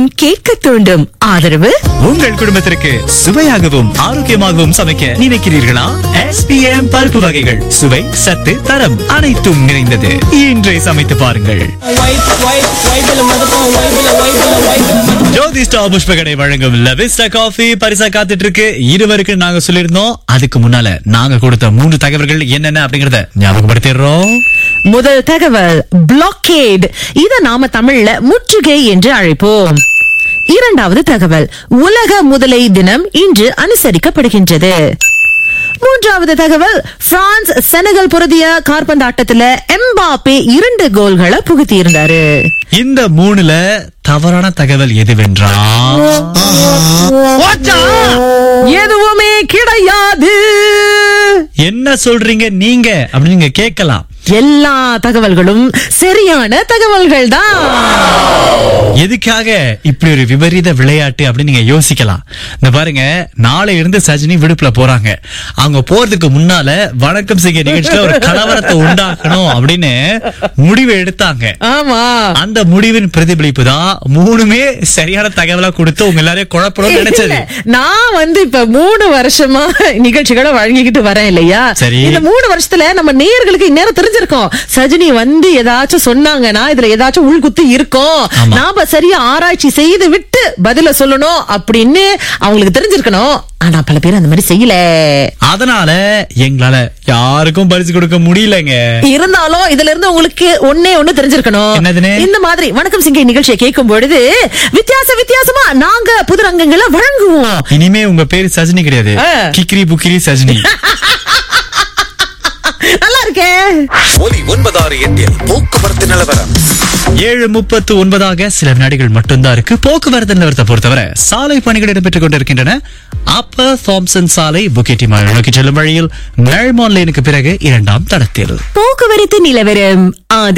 மீண்டும் கேட்க தூண்டும் ஆதரவு உங்கள் குடும்பத்திற்கு சுவையாகவும் ஆரோக்கியமாகவும் சமைக்க நினைக்கிறீர்களா எஸ்பிஎம் பருப்பு வகைகள் சுவை சத்து தரம் அனைத்தும் நிறைந்தது இன்றே சமைத்து பாருங்கள் ஜோதி ஸ்டார் புஷ்பகடை வழங்கும் லவிஸ்டா காஃபி பரிசா காத்துட்டு இருக்கு இருவருக்கு நாங்க சொல்லியிருந்தோம் அதுக்கு முன்னால நாங்க கொடுத்த மூன்று தகவல்கள் என்னென்ன அப்படிங்கறத ஞாபகப்படுத்திடுறோம் முதல் தகவல் பிளாக்கேட் இத நாம தமிழ்ல முற்றுகை என்று அழைப்போம் இரண்டாவது தகவல் உலக முதலை தினம் இன்று அனுசரிக்கப்படுகின்றது மூன்றாவது தகவல் பிரான்ஸ் செனகல் பொருதிய கார்பந்தாட்டத்துல எம்பாப்பே இரண்டு கோல்களை புகுத்தி இருந்தாரு இந்த மூணுல தவறான தகவல் எதுவென்றால் எதுவுமே கிடையாது என்ன சொல்றீங்க நீங்க அப்படின்னு நீங்க கேட்கலாம் எல்லா தகவல்களும் சரியான தகவல்கள் தான் எதுக்காக இப்படி ஒரு விபரீத விளையாட்டு அப்படின்னு நீங்க யோசிக்கலாம் இந்த பாருங்க நாளை இருந்து சஜினி விடுப்புல போறாங்க அவங்க போறதுக்கு முன்னால வணக்கம் செய்ய நிகழ்ச்சியில ஒரு கலவரத்தை உண்டாக்கணும் அப்படின்னு முடிவு எடுத்தாங்க ஆமா அந்த முடிவின் பிரதிபலிப்பு தான் மூணுமே சரியான தகவலா கொடுத்து உங்க எல்லாரையும் குழப்பணும்னு நினைச்சது இல்ல, நான் வந்து இப்ப மூணு வருஷமா நிகழ்ச்சிகளை வழங்கிக்கிட்டு வரேன் இல்லையா சரி. இந்த மூணு வருஷத்துல நம்ம நேயர்களுக்கு இந்நேரம் தெரிஞ்சிருக்கோம் சஜினி வந்து ஏதாச்சும் சொன்னாங்கன்னா இதுல ஏதாச்சும் உள்குத்து இருக்கும் ஆமா. நாம சரியா ஆராய்ச்சி செய்து விட்டு பதில சொல்லணும் அப்படின்னு அவங்களுக்கு தெரிஞ்சிருக்கணும் ஆனா பல பேர் அந்த மாதிரி செய்யல அதனால எங்களால யாருக்கும் பரிசு கொடுக்க முடியலங்க இருந்தாலும் இதுல இருந்து உங்களுக்கு ஒன்னே ஒண்ணு தெரிஞ்சிருக்கணும் என்னதுன்னு? இந்த மாதிரி வணக்கம் சிங்கை நிகழ்ச்சியை கேட்கும் பொழுது வித்தியாச வித்தியாசமா நாங்க புது ரங்கங்களை வழங்குவோம் இனிமே உங்க பேரு சஜினி கிடையாது ஆ. கிக்ரி புக்கிரி சஜினி நல்லா இருக்கே ஒலி ஒன்பதாறு எட்டில் போக்குவரத்து நிலவரம் ஏழு முப்பத்து ஒன்பதாக சில வினாடிகள் மட்டும்தான் இருக்கு போக்குவரத்து நிலவரத்தை பொறுத்தவரை சாலை பணிகள் இடம்பெற்றுக் கொண்டிருக்கின்றன அப்பர் தாம்சன் சாலை புக்கெட்டி மாநில நோக்கி செல்லும் வழியில் மேல்மான் லேனுக்கு பிறகு இரண்டாம் தடத்தில் போக்குவரத்து நிலவரம் ஆதி